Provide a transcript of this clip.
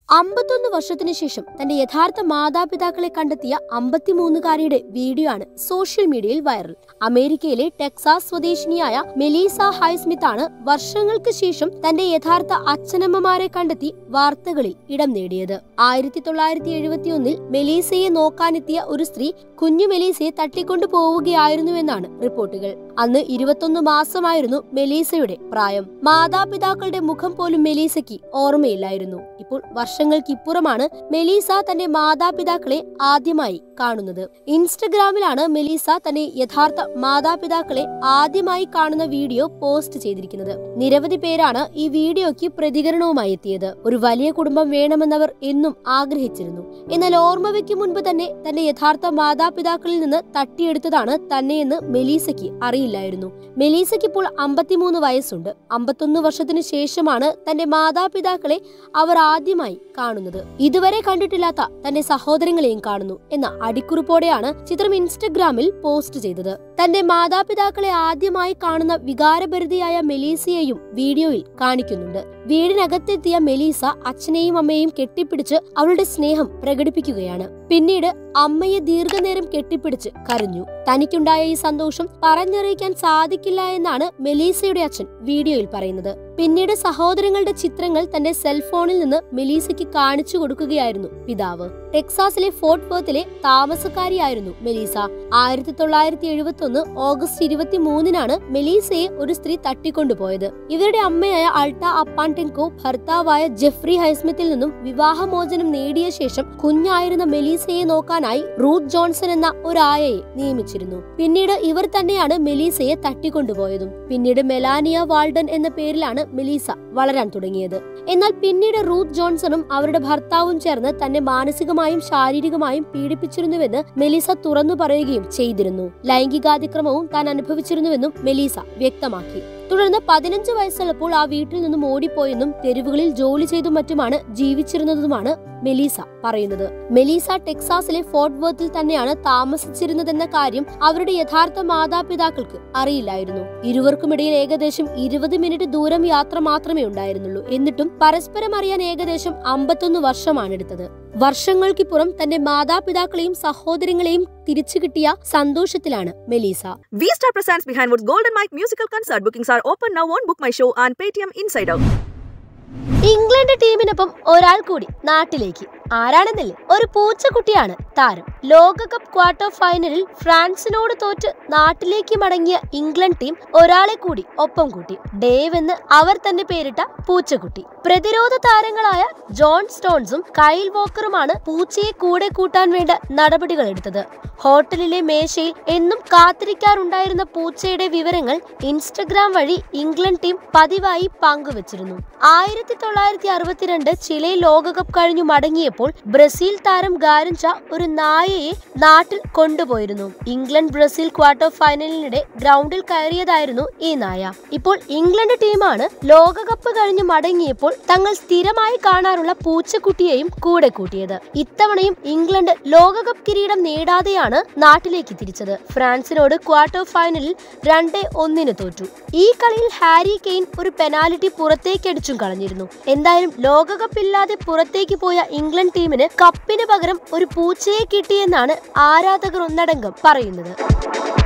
അമ്പത്തൊന്ന് വർഷത്തിനു ശേഷം തന്റെ യഥാർത്ഥ മാതാപിതാക്കളെ കണ്ടെത്തിയ അമ്പത്തിമൂന്നുകാരിയുടെ വീഡിയോ ആണ് സോഷ്യൽ മീഡിയയിൽ വൈറൽ അമേരിക്കയിലെ ടെക്സാസ് സ്വദേശിനിയായ മെലീസ ഹൈസ്മിത്ത് ആണ് വർഷങ്ങൾക്ക് ശേഷം തന്റെ യഥാർത്ഥ അച്ഛനമ്മമാരെ കണ്ടെത്തി വാർത്തകളിൽ ഇടം നേടിയത് ആയിരത്തി തൊള്ളായിരത്തി എഴുപത്തിയൊന്നിൽ മെലീസയെ നോക്കാനെത്തിയ ഒരു സ്ത്രീ കുഞ്ഞു മെലീസയെ തട്ടിക്കൊണ്ടു പോവുകയായിരുന്നുവെന്നാണ് റിപ്പോർട്ടുകൾ അന്ന് ഇരുപത്തൊന്ന് മാസമായിരുന്നു മെലീസയുടെ പ്രായം മാതാപിതാക്കളുടെ മുഖം പോലും മെലീസയ്ക്ക് ഓർമ്മയില്ലായിരുന്നു ഇപ്പോൾ വർഷങ്ങൾക്കിപ്പുറമാണ് മെലീസ തന്റെ മാതാപിതാക്കളെ ആദ്യമായി കാണുന്നത് ഇൻസ്റ്റഗ്രാമിലാണ് മെലീസ തന്റെ യഥാർത്ഥ മാതാപിതാക്കളെ ആദ്യമായി കാണുന്ന വീഡിയോ പോസ്റ്റ് ചെയ്തിരിക്കുന്നത് നിരവധി പേരാണ് ഈ വീഡിയോയ്ക്ക് പ്രതികരണവുമായി എത്തിയത് ഒരു വലിയ കുടുംബം വേണമെന്നവർ എന്നും ആഗ്രഹിച്ചിരുന്നു എന്നാൽ ഓർമ്മ വെക്കും മുൻപ് തന്നെ തന്റെ യഥാർത്ഥ മാതാപിതാക്കളിൽ നിന്ന് തട്ടിയെടുത്തതാണ് തന്നെയെന്ന് മെലീസയ്ക്ക് അറിയില്ലായിരുന്നു മെലീസയ്ക്ക് ഇപ്പോൾ അമ്പത്തിമൂന്ന് വയസ്സുണ്ട് അമ്പത്തൊന്ന് വർഷത്തിന് ശേഷമാണ് തന്റെ മാതാപിതാക്കളെ അവർ ആദ്യമായി കാണുന്നത് ഇതുവരെ കണ്ടിട്ടില്ലാത്ത തന്റെ സഹോദരങ്ങളെയും കാണുന്നു എന്ന അടിക്കുറിപ്പോടെയാണ് ചിത്രം ഇൻസ്റ്റഗ്രാമിൽ പോസ്റ്റ് ചെയ്തത് തന്റെ മാതാപിതാക്കളെ ആദ്യമായി കാണുന്ന വികാരഭരിതയായ മെലീസയെയും വീഡിയോയിൽ കാണിക്കുന്നുണ്ട് വീടിനകത്തെത്തിയ മെലീസ അച്ഛനെയും അമ്മയെയും കെട്ടിപ്പിടിച്ച് അവളുടെ സ്നേഹം പ്രകടിപ്പിക്കുകയാണ് പിന്നീട് അമ്മയെ ദീർഘനേരം കെട്ടിപ്പിടിച്ച് കരഞ്ഞു തനിക്കുണ്ടായ ഈ സന്തോഷം പറഞ്ഞറിയിക്കാൻ സാധിക്കില്ല എന്നാണ് മെലീസയുടെ അച്ഛൻ വീഡിയോയിൽ പറയുന്നത് പിന്നീട് സഹോദരങ്ങളുടെ ചിത്രങ്ങൾ തന്റെ സെൽഫോണിൽ നിന്ന് മെലീസയ്ക്ക് കാണിച്ചു കൊടുക്കുകയായിരുന്നു പിതാവ് ടെക്സാസിലെ ഫോർട്ട് വർത്തിലെ താമസക്കാരിയായിരുന്നു മെലീസ ആയിരത്തി തൊള്ളായിരത്തി എഴുപത്തി ഒന്ന് ഓഗസ്റ്റ് ഇരുപത്തി മൂന്നിനാണ് മെലീസയെ ഒരു സ്ത്രീ തട്ടിക്കൊണ്ടുപോയത് ഇവരുടെ അമ്മയായ അൾട്ട അപ്പാൻടെൻകോ ഭർത്താവായ ജെഫ്രി ഹൈസ്മിത്തിൽ നിന്നും വിവാഹമോചനം നേടിയ ശേഷം കുഞ്ഞായിരുന്ന മെലീസയെ നോക്കാനായി റൂത്ത് ജോൺസൺ എന്ന ഒരായയെ നിയമിച്ചിരുന്നു പിന്നീട് ഇവർ തന്നെയാണ് മെലീസയെ തട്ടിക്കൊണ്ടുപോയതും പിന്നീട് മെലാനിയ വാൾഡൻ എന്ന പേരിലാണ് മെലീസ വളരാൻ തുടങ്ങിയത് എന്നാൽ പിന്നീട് റൂത്ത് ജോൺസണും അവരുടെ ഭർത്താവും ചേർന്ന് തന്നെ മാനസികമായും ശാരീരികമായും പീഡിപ്പിച്ചിരുന്നുവെന്ന് മെലീസ തുറന്നു പറയുകയും ചെയ്തിരുന്നു ലൈംഗികാതിക്രമവും താൻ അനുഭവിച്ചിരുന്നുവെന്നും മെലീസ വ്യക്തമാക്കി തുടർന്ന് പതിനഞ്ച് വയസ്സുള്ളപ്പോൾ ആ വീട്ടിൽ നിന്നും ഓടിപ്പോയെന്നും തെരുവുകളിൽ ജോലി ചെയ്തും മറ്റുമാണ് ജീവിച്ചിരുന്നതുമാണ് മെലീസ പറയുന്നത് മെലീസ ടെക്സാസിലെ ഫോർട്ട് വർത്തിൽ തന്നെയാണ് താമസിച്ചിരുന്നതെന്ന കാര്യം അവരുടെ യഥാർത്ഥ മാതാപിതാക്കൾക്ക് അറിയില്ലായിരുന്നു ഇരുവർക്കുമിടയിൽ ഏകദേശം ഇരുപത് മിനിറ്റ് ദൂരം യാത്ര മാത്രമേ ഉണ്ടായിരുന്നുള്ളൂ എന്നിട്ടും പരസ്പരം അറിയാൻ ഏകദേശം അമ്പത്തൊന്ന് വർഷമാണ് എടുത്തത് വർഷങ്ങൾക്കിപ്പുറം തന്റെ മാതാപിതാക്കളെയും സഹോദരങ്ങളെയും തിരിച്ചു കിട്ടിയ സന്തോഷത്തിലാണ് Melissa V Star presents Behind Woods Golden Mike musical concert. Bookings are open now on Book My Show and Paytm Insider. England ടീമിനൊപ്പം ഒരാൾ കൂടി നാട്ടിലേക്ക് ആരാണെന്നില്ലേ ഒരു പൂച്ചക്കുട്ടിയാണ് താരം ലോകകപ്പ് ക്വാർട്ടർ ഫൈനലിൽ ഫ്രാൻസിനോട് തോറ്റ് നാട്ടിലേക്ക് മടങ്ങിയ ഇംഗ്ലണ്ട് ടീം ഒരാളെ കൂടി ഒപ്പം കൂട്ടി ഡേവ് എന്ന് അവർ തന്നെ പേരിട്ട പൂച്ചക്കുട്ടി പ്രതിരോധ താരങ്ങളായ ജോൺ സ്റ്റോൺസും കൈൽ വോക്കറുമാണ് പൂച്ചയെ കൂടെ കൂട്ടാൻ വേണ്ട നടപടികൾ എടുത്തത് ഹോട്ടലിലെ മേശയിൽ എന്നും കാത്തിരിക്കാറുണ്ടായിരുന്ന പൂച്ചയുടെ വിവരങ്ങൾ ഇൻസ്റ്റഗ്രാം വഴി ഇംഗ്ലണ്ട് ടീം പതിവായി പങ്കുവച്ചിരുന്നു ആയിരത്തി തൊള്ളായിരത്തി അറുപത്തിരണ്ട് ചിലെ ലോകകപ്പ് കഴിഞ്ഞു മടങ്ങിയപ്പോൾ ബ്രസീൽ താരം ഗാരഞ്ച ഒരു നായയെ നാട്ടിൽ കൊണ്ടുപോയിരുന്നു ഇംഗ്ലണ്ട് ബ്രസീൽ ക്വാർട്ടർ ഫൈനലിനിടെ ഗ്രൗണ്ടിൽ കയറിയതായിരുന്നു ഈ നായ ഇപ്പോൾ ഇംഗ്ലണ്ട് ടീമാണ് ലോകകപ്പ് കഴിഞ്ഞു മടങ്ങിയപ്പോൾ തങ്ങൾ സ്ഥിരമായി കാണാറുള്ള പൂച്ചക്കുട്ടിയെയും കൂടെ കൂട്ടിയത് ഇത്തവണയും ഇംഗ്ലണ്ട് ലോകകപ്പ് കിരീടം നേടാതെയാണ് നാട്ടിലേക്ക് തിരിച്ചത് ഫ്രാൻസിനോട് ക്വാർട്ടർ ഫൈനലിൽ രണ്ടേ ഒന്നിന് തോറ്റു ഈ കളിയിൽ ഹാരി കെയ്ൻ ഒരു പെനാൽറ്റി പുറത്തേക്കടിച്ചും കളഞ്ഞിരുന്നു എന്തായാലും ലോകകപ്പില്ലാതെ പുറത്തേക്ക് പോയ ഇംഗ്ലണ്ട് ടീമിന് കപ്പിന് പകരം ഒരു പൂച്ചയെ കിട്ടിയെന്നാണ് ആരാധകർ ഒന്നടങ്കം പറയുന്നത്